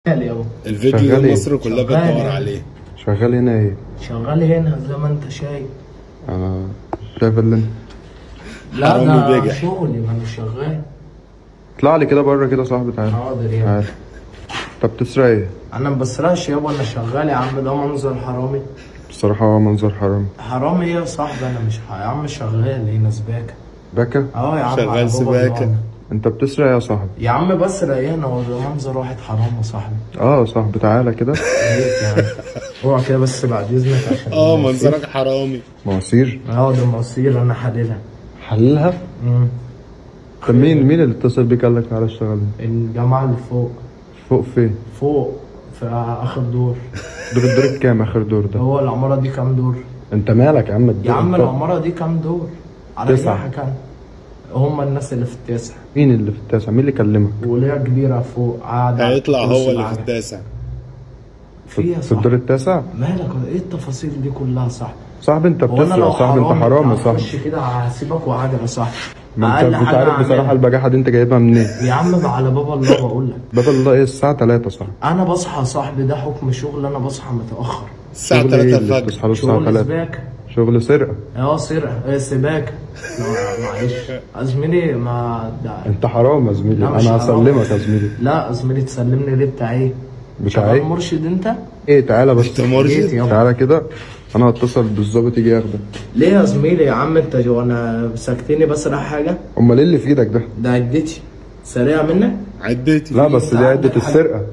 شغال يابا الفيديو شغال ده إيه؟ مصر كلها شغال بتدور إيه؟ عليه شغال هنا ايه شغال هنا زي ما انت شايف انا شايف اللي انت لا حرامي ده بجح. شغلي ما انا شغال اطلع لي كده بره كده صاحبي تعالى حاضر يابا تعالى طب بتسرق ايه انا ما بسرقش يابا انا شغال يا عم ده منظر حرامي بصراحة هو منظر حرام حرامي ايه يا صاحبي انا مش ح- يا عم شغال هنا سباكه بكا اه يا عم شغال على بابا سباكة. الله. انت بتسرق إيه يا صاحبي يا عم بسرق ايه انا هو ده منظر واحد حرام يا صاحبي اه يا صاحبي تعالى كده ليك يا عم اوعى كده بس بعد اذنك عشان اه المواسير. منظرك حرامي مواسير اه ده مواسير انا حللها حللها مم. طب مين مين اللي اتصل بيك قال لك تعالى اشتغل الجماعه اللي فوق فوق فين فوق في اخر دور دور الدور الكام اخر دور ده هو العماره دي كام دور انت مالك يا عم يا الدور عم انت- العماره دي كام دور على تسعة. ايه كان هم الناس اللي في التاسع مين اللي في التاسع مين اللي كلمك وليها كبيره فوق قاعده هيطلع على كرسي هو اللي في العجل. التاسع في يا في الدور صاحبي التاسع مالك ايه التفاصيل دي كلها صح صاحبي انت هو انا لو بتسرق صاحبي انت حرام يا هخش صاحبي كده هسيبك وعجل يا صاحبي ما انت أقل حاجة بتعرف بصراحة أعملها. البجاحة دي انت جايبها منين يا عم بقى على بابا الله بقول لك باب الله ايه الساعة 3 صاحبي انا بصحى يا صاحبي ده حكم شغل انا بصحى متاخر الساعة شغل ايه 3 اللي الفجر بتصحى له الساعة شغل 3 سباكه شغل سرقة اه سرقه ايه سباكه لا معلش يا زميلي ما ده انت حرام يا زميلي لا، مش انا حرام. هسلمك يا زميلي لا يا زميلي تسلمني ليه بتاع ايه؟ بتاع شغال ايه؟ مرشد انت؟ ايه تعالى بس انت مرشد؟ جيت يابا. تعالى كده انا هتصل بالظابط يجي ياخدك ليه يا زميلي يا عم انت جو انا ساكتني بسرق حاجه؟ امال ايه اللي في ايدك ده ده عدتي سريعه منك؟ عديتي لا بس دي عندك عدة حاجة؟ السرقة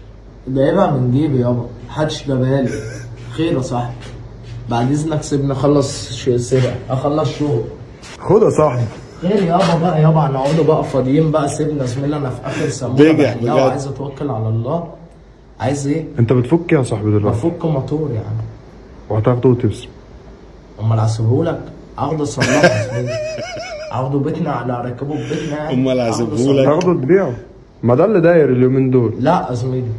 جايبها من جيبي يابا محدش جابها لي خير يا صاحبي بعد اذنك سيبني اخلص ش- سرقه اخلص شغل خد يا صاحبي خير يابا بقى يابا هنقعدوا بقى فاضيين بقى سيبنا يا زميلي انا في اخر سموه بجح بقى بجد. عايز اتوكل على الله عايز ايه؟ انت بتفك يا صاحبي دلوقتي بفك موتور يا عم وهتاخده وتبسم امال هسيبهولك اخده اصلحه يا زميلي. اخده بيتنا على اركبه في بيتنا يعني. أمال أخده هسيبهولك؟ أصلحه. تاخده تبيعه ما ده اللي داير اليومين دول لا يا زميلي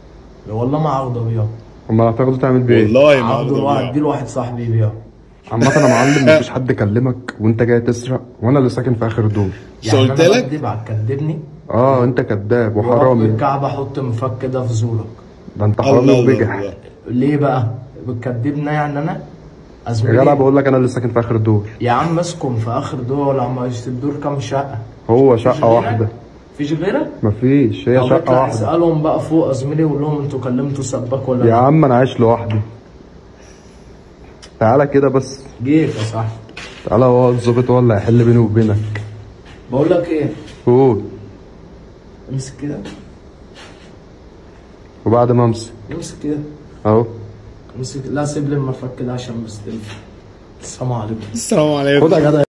والله ما هاخده بيعه امال هتاخده تعمل بيه ايه والله ما هاخده لواحد أقدر دي لواحد صاحبي يبيعه عامة انا معلم مفيش حد كلمك وانت جاي تسرق وانا اللي ساكن في اخر دور مش قلت أنا لك؟ بكدب هتكدبني اه انت كذاب ورب وحرامي الكعبة حط مفك كده في زورك ده انت الله حرامي الله وبجح الله. ليه بقى؟ بتكدبنا يعني انا؟ يا أزميلي جدع بقول لك انا اللي ساكن في اخر دور يا عم اسكن في اخر دور ولا عم الدور كام شقة؟ هو فيش شقة غيرك؟ واحدة فيش غيرك؟ مفيش هي طب شقة اطلع واحدة اسألهم بقى فوق يا زميلي وقول لهم انتوا كلمتوا سباك ولا يا لا؟ عم انا عايش لوحدي تعالى كده بس جيت يا صاحبي تعالى هو الظابط هو اللي هيحل بيني وبينك بقول لك ايه؟ قول امسك كده وبعد ما امسك امسك كده اهو امسك لا سيب لي المفك كده عشان مستلف السلام عليكم السلام عليكم خد يا جدع